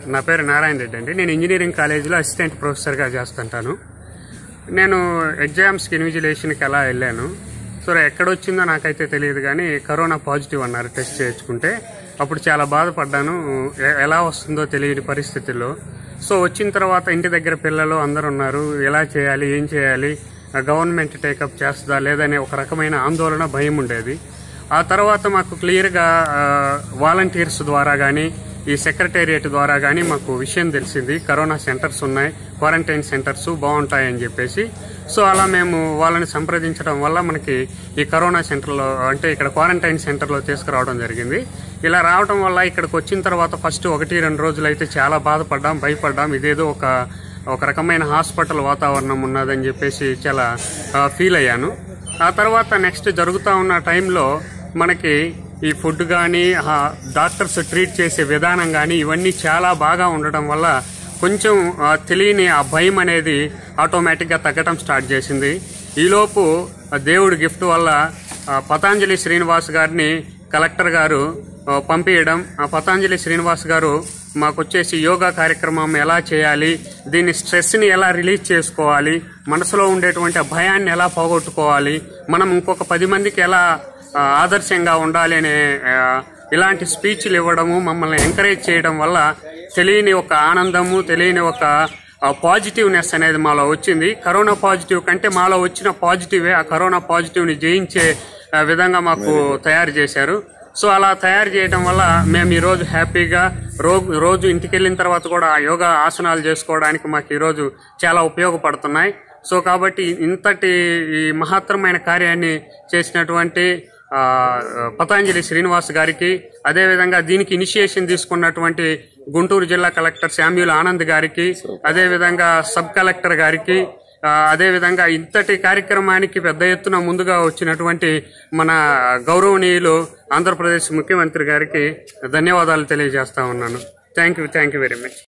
నా పేరు నారాయణ రెడ్డి అండి నేను ఇంజనీరింగ్ కాలేజీలో అసిస్టెంట్ ప్రొఫెసర్గా చేస్తుంటాను నేను ఎగ్జామ్స్కి ఇన్విజిలేషన్కి ఎలా వెళ్ళాను సో ఎక్కడొచ్చిందో నాకైతే తెలియదు కానీ కరోనా పాజిటివ్ అన్నారు టెస్ట్ చేయించుకుంటే అప్పుడు చాలా బాధపడ్డాను ఎ- ఎలా వస్తుందో తెలియని పరిస్థితుల్లో సో వచ్చిన తర్వాత ఇంటి దగ్గర పిల్లలు అందరు ఉన్నారు ఎలా చేయాలి ఏం చేయాలి ఆ గవర్నమెంట్ టేకప్ చేస్తుందా లేదనే ఒక రకమైన ఆందోళన భయం ఉండేది ఆ తర్వాత మాకు క్లియర్గా వాలంటీర్స్ ద్వారా కానీ ఈ సెక్రటేరియట్ ద్వారా కానీ మాకు విషయం తెలిసింది కరోనా సెంటర్స్ ఉన్నాయి క్వారంటైన్ సెంటర్స్ బాగుంటాయని చెప్పేసి సో అలా మేము వాళ్ళని సంప్రదించడం వల్ల మనకి ఈ కరోనా సెంటర్లో అంటే ఇక్కడ క్వారంటైన్ సెంటర్లో తీసుకురావడం జరిగింది ఇలా రావడం వల్ల ఇక్కడికి వచ్చిన తర్వాత ఫస్ట్ ఒకటి రెండు రోజులు అయితే చాలా బాధపడ్డాం భయపడ్డాం ఇదేదో ఒక ఒక రకమైన హాస్పిటల్ వాతావరణం ఉన్నదని చెప్పేసి చాలా ఫీల్ అయ్యాను ఆ తర్వాత నెక్స్ట్ జరుగుతూ ఉన్న టైంలో మనకి ఈ ఫుడ్ కానీ డాక్టర్స్ ట్రీట్ చేసే విధానం కానీ ఇవన్నీ చాలా బాగా ఉండడం వల్ల కొంచెం ఆ, తెలియని ఆ భయం అనేది ఆటోమేటిక్గా తగ్గటం స్టార్ట్ చేసింది ఈలోపు ఆ దేవుడి గిఫ్ట్ వల్ల ఆ, పతాంజలి శ్రీనివాస్ గారిని కలెక్టర్ గారు ఆ, పంపించడం ఆ పతాంజలి శ్రీనివాస్ గారు మాకు వచ్చేసి యోగా కార్యక్రమం ఎలా చేయాలి దీన్ని స్ట్రెస్ని ఎలా రిలీజ్ చేసుకోవాలి మనసులో ఉండేటువంటి ఆ భయాన్ని ఎలా పోగొట్టుకోవాలి మనం ఇంకొక పది మందికి ఎలా ఆ, ఆదర్శంగా ఉండాలి అనే ఆ, ఇలాంటి స్పీచ్లు ఇవ్వడము మమ్మల్ని ఎంకరేజ్ చేయడం వల్ల తెలియని ఒక ఆనందము తెలియని ఒక పాజిటివ్నెస్ అనేది మాలో వచ్చింది కరోనా పాజిటివ్ కంటే మాలో వచ్చిన పాజిటివే ఆ కరోనా పాజిటివ్ని జయించే ఆ, విధంగా మాకు తయారు చేశారు సో అలా తయారు చేయడం వల్ల మేము ఈరోజు హ్యాపీగా రోజు రోజు ఇంటికి వెళ్ళిన తర్వాత కూడా ఆ యోగా ఆసనాలు చేసుకోవడానికి మాకు ఈరోజు చాలా ఉపయోగపడుతున్నాయి సో కాబట్టి ఇంతటి ఈ మహత్తరమైన కార్యాన్ని చేసినటువంటి ఆ, పతాంజలి శ్రీనివాస్ గారికి అదేవిధంగా దీనికి ఇనిషియేషన్ తీసుకున్నటువంటి గుంటూరు జిల్లా కలెక్టర్ శామ్యూల్ ఆనంద్ గారికి అదేవిధంగా సబ్ కలెక్టర్ గారికి ఆ, అదేవిధంగా ఇంతటి కార్యక్రమానికి పెద్ద ఎత్తున ముందుగా వచ్చినటువంటి మన గౌరవనీయులు ఆంధ్రప్రదేశ్ ముఖ్యమంత్రి గారికి ధన్యవాదాలు తెలియజేస్తా ఉన్నాను thank you thank you very much